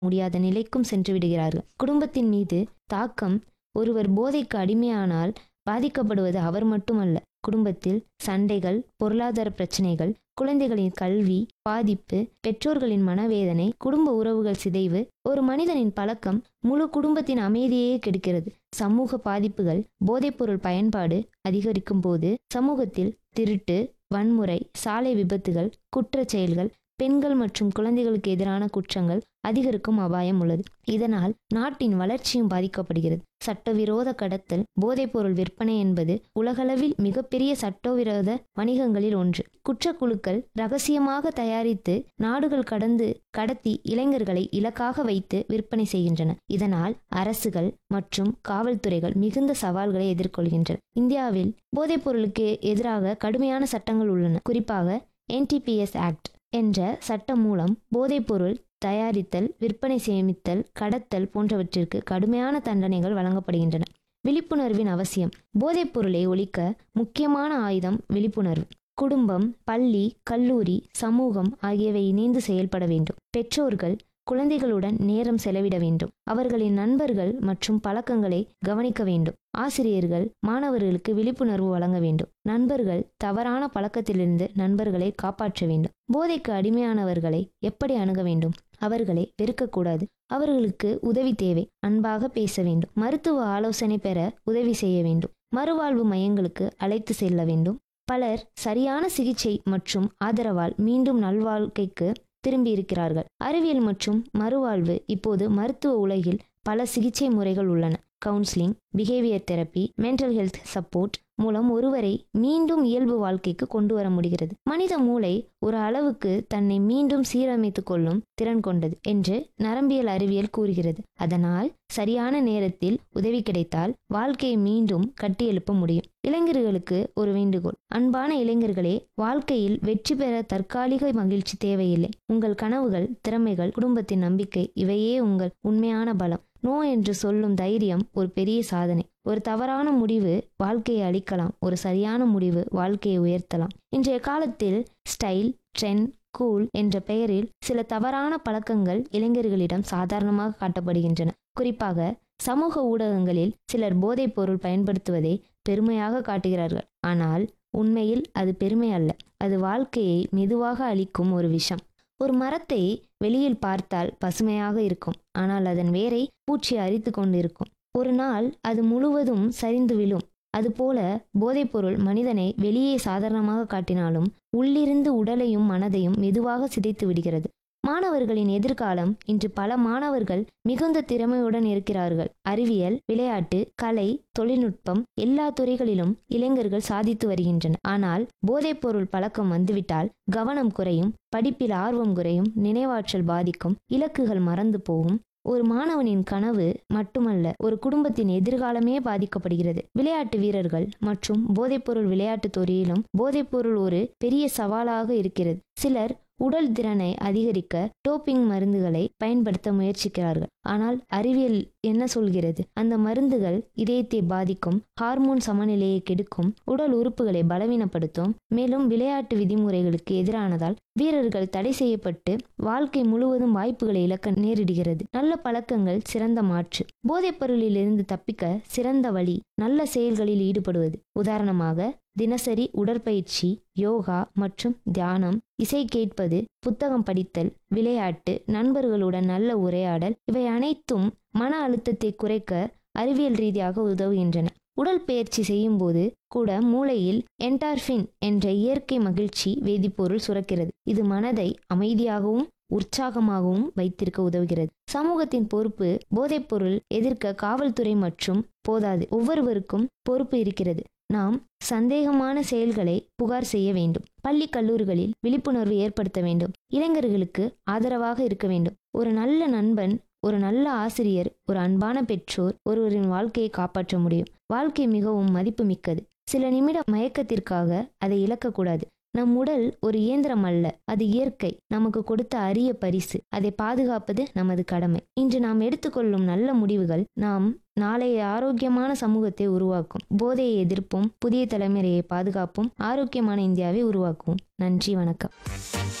முடியாத நிலைக்கும் சென்று விடுகிறார்கள் குடும்பத்தின் மீது தாக்கம் ஒருவர் போதைக்கு அடிமையானால் பாதிக்கப்படுவது அவர் மட்டுமல்ல குடும்பத்தில் சண்டைகள் பொருளாதார பிரச்சனைகள் குழந்தைகளின் கல்வி பாதிப்பு பெற்றோர்களின் மனவேதனை குடும்ப உறவுகள் சிதைவு ஒரு மனிதனின் பழக்கம் முழு குடும்பத்தின் அமைதியே கெடுக்கிறது சமூக பாதிப்புகள் போதைப்பொருள் பயன்பாடு அதிகரிக்கும் போது சமூகத்தில் திருட்டு வன்முறை சாலை விபத்துகள் குற்றச் செயல்கள் பெண்கள் மற்றும் குழந்தைகளுக்கு எதிரான குற்றங்கள் அதிகரிக்கும் அபாயம் உள்ளது இதனால் நாட்டின் வளர்ச்சியும் பாதிக்கப்படுகிறது சட்டவிரோத கடத்தல் போதைப்பொருள் விற்பனை என்பது உலகளவில் மிகப்பெரிய சட்டவிரோத வணிகங்களில் ஒன்று குற்றக்குழுக்கள் ரகசியமாக தயாரித்து நாடுகள் கடந்து கடத்தி இளைஞர்களை இலக்காக வைத்து விற்பனை செய்கின்றன இதனால் அரசுகள் மற்றும் காவல்துறைகள் மிகுந்த சவால்களை எதிர்கொள்கின்றன இந்தியாவில் போதைப்பொருளுக்கு எதிராக கடுமையான சட்டங்கள் உள்ளன குறிப்பாக என்டிபிஎஸ் ஆக்ட் என்ற சட்டம் மூலம் போதைப்பொருள் தயாரித்தல் விற்பனை சேமித்தல் கடத்தல் போன்றவற்றிற்கு கடுமையான தண்டனைகள் வழங்கப்படுகின்றன விழிப்புணர்வின் அவசியம் போதைப்பொருளை ஒழிக்க முக்கியமான ஆயுதம் விழிப்புணர்வு குடும்பம் பள்ளி கல்லூரி சமூகம் ஆகியவை இணைந்து செயல்பட வேண்டும் பெற்றோர்கள் குழந்தைகளுடன் நேரம் செலவிட வேண்டும் அவர்களின் நண்பர்கள் மற்றும் பழக்கங்களை கவனிக்க வேண்டும் ஆசிரியர்கள் மாணவர்களுக்கு விழிப்புணர்வு வழங்க வேண்டும் நண்பர்கள் தவறான பழக்கத்திலிருந்து நண்பர்களை காப்பாற்ற வேண்டும் போதைக்கு அடிமையானவர்களை எப்படி அணுக வேண்டும் அவர்களை வெறுக்கக்கூடாது அவர்களுக்கு உதவி தேவை அன்பாக பேச வேண்டும் மருத்துவ ஆலோசனை பெற உதவி செய்ய வேண்டும் மறுவாழ்வு மையங்களுக்கு அழைத்து செல்ல வேண்டும் பலர் சரியான சிகிச்சை மற்றும் ஆதரவால் மீண்டும் நல்வாழ்க்கைக்கு திரும்பி இருக்கிறார்கள் அறிவியல் மற்றும் மறுவாழ்வு இப்போது மருத்துவ உலகில் பல சிகிச்சை முறைகள் உள்ளன counselling behaviour therapy mental health support மூலம் ஒருவரை மீண்டும் இயல்பு வாழ்க்கைக்கு கொண்டு வர முடிகிறது மனித மூளை ஒரு அளவுக்கு தன்னை மீண்டும் சீரமைத்துக் கொள்ளும் திறன் கொண்டது என்று நரம்பியல் அறிவியல் கூறுகிறது அதனால் சரியான நேரத்தில் உதவி கிடைத்தால் வாழ்க்கையை மீண்டும் கட்டியெழுப்ப முடியும் இளைஞர்களுக்கு ஒரு வேண்டுகோள் அன்பான இளைஞர்களே வாழ்க்கையில் வெற்றி பெற தற்காலிக மகிழ்ச்சி தேவையில்லை உங்கள் கனவுகள் திறமைகள் குடும்பத்தின் நம்பிக்கை இவையே உங்கள் உண்மையான பலம் நோ என்று சொல்லும் தைரியம் ஒரு பெரிய சாதனை ஒரு தவறான முடிவு வாழ்க்கையை அழிக்கலாம் ஒரு சரியான முடிவு வாழ்க்கையை உயர்த்தலாம் இன்றைய காலத்தில் ஸ்டைல் ட்ரெண்ட் கூல் என்ற பெயரில் சில தவறான பழக்கங்கள் இளைஞர்களிடம் சாதாரணமாக காட்டப்படுகின்றன குறிப்பாக சமூக ஊடகங்களில் சிலர் போதைப் பொருள் பயன்படுத்துவதை பெருமையாக காட்டுகிறார்கள் ஆனால் உண்மையில் அது பெருமை அல்ல அது வாழ்க்கையை மெதுவாக அளிக்கும் ஒரு விஷம் ஒரு மரத்தை வெளியில் பார்த்தால் பசுமையாக இருக்கும் ஆனால் அதன் வேரை பூச்சி அரித்து கொண்டிருக்கும் ஒரு நாள் அது முழுவதும் சரிந்து விழும் அதுபோல போதைப்பொருள் மனிதனை வெளியே சாதாரணமாக காட்டினாலும் உள்ளிருந்து உடலையும் மனதையும் மெதுவாக சிதைத்து விடுகிறது மாணவர்களின் எதிர்காலம் இன்று பல மாணவர்கள் மிகுந்த திறமையுடன் இருக்கிறார்கள் அறிவியல் விளையாட்டு கலை தொழில்நுட்பம் எல்லா துறைகளிலும் இளைஞர்கள் சாதித்து வருகின்றனர் ஆனால் போதைப்பொருள் பழக்கம் வந்துவிட்டால் கவனம் குறையும் படிப்பில் ஆர்வம் குறையும் நினைவாற்றல் பாதிக்கும் இலக்குகள் மறந்து போகும் ஒரு மாணவனின் கனவு மட்டுமல்ல ஒரு குடும்பத்தின் எதிர்காலமே பாதிக்கப்படுகிறது விளையாட்டு வீரர்கள் மற்றும் போதைப்பொருள் விளையாட்டு துறையிலும் போதைப்பொருள் ஒரு பெரிய சவாலாக இருக்கிறது சிலர் உடல் திறனை அதிகரிக்க டோப்பிங் மருந்துகளை பயன்படுத்த முயற்சிக்கிறார்கள் ஆனால் அறிவியல் என்ன சொல்கிறது அந்த மருந்துகள் இதயத்தை பாதிக்கும் ஹார்மோன் சமநிலையை கெடுக்கும் உடல் உறுப்புகளை பலவீனப்படுத்தும் மேலும் விளையாட்டு விதிமுறைகளுக்கு எதிரானதால் வீரர்கள் தடை செய்யப்பட்டு வாழ்க்கை முழுவதும் வாய்ப்புகளை இழக்க நேரிடுகிறது நல்ல பழக்கங்கள் சிறந்த மாற்று போதைப் பொருளிலிருந்து தப்பிக்க சிறந்த வழி நல்ல செயல்களில் ஈடுபடுவது உதாரணமாக தினசரி உடற்பயிற்சி யோகா மற்றும் தியானம் இசை கேட்பது புத்தகம் படித்தல் விளையாட்டு நண்பர்களுடன் நல்ல உரையாடல் இவை அனைத்தும் மன அழுத்தத்தை குறைக்க அறிவியல் ரீதியாக உதவுகின்றன உடல் பயிற்சி செய்யும் போது கூட மூளையில் என்டார்பின் என்ற இயற்கை மகிழ்ச்சி வேதிப்பொருள் சுரக்கிறது இது மனதை அமைதியாகவும் உற்சாகமாகவும் வைத்திருக்க உதவுகிறது சமூகத்தின் பொறுப்பு போதைப்பொருள் எதிர்க்க காவல்துறை மற்றும் போதாது ஒவ்வொருவருக்கும் பொறுப்பு இருக்கிறது நாம் சந்தேகமான செயல்களை புகார் செய்ய வேண்டும் பள்ளி கல்லூரிகளில் விழிப்புணர்வு ஏற்படுத்த வேண்டும் இளைஞர்களுக்கு ஆதரவாக இருக்க வேண்டும் ஒரு நல்ல நண்பன் ஒரு நல்ல ஆசிரியர் ஒரு அன்பான பெற்றோர் ஒருவரின் வாழ்க்கையை காப்பாற்ற முடியும் வாழ்க்கை மிகவும் மதிப்பு மிக்கது சில நிமிட மயக்கத்திற்காக அதை இழக்கக்கூடாது நம் உடல் ஒரு இயந்திரம் அல்ல அது இயற்கை நமக்கு கொடுத்த அரிய பரிசு அதை பாதுகாப்பது நமது கடமை இன்று நாம் எடுத்துக்கொள்ளும் நல்ல முடிவுகள் நாம் நாளைய ஆரோக்கியமான சமூகத்தை உருவாக்கும் போதையை எதிர்ப்போம் புதிய தலைமுறையை பாதுகாப்போம் ஆரோக்கியமான இந்தியாவை உருவாக்குவோம் நன்றி வணக்கம்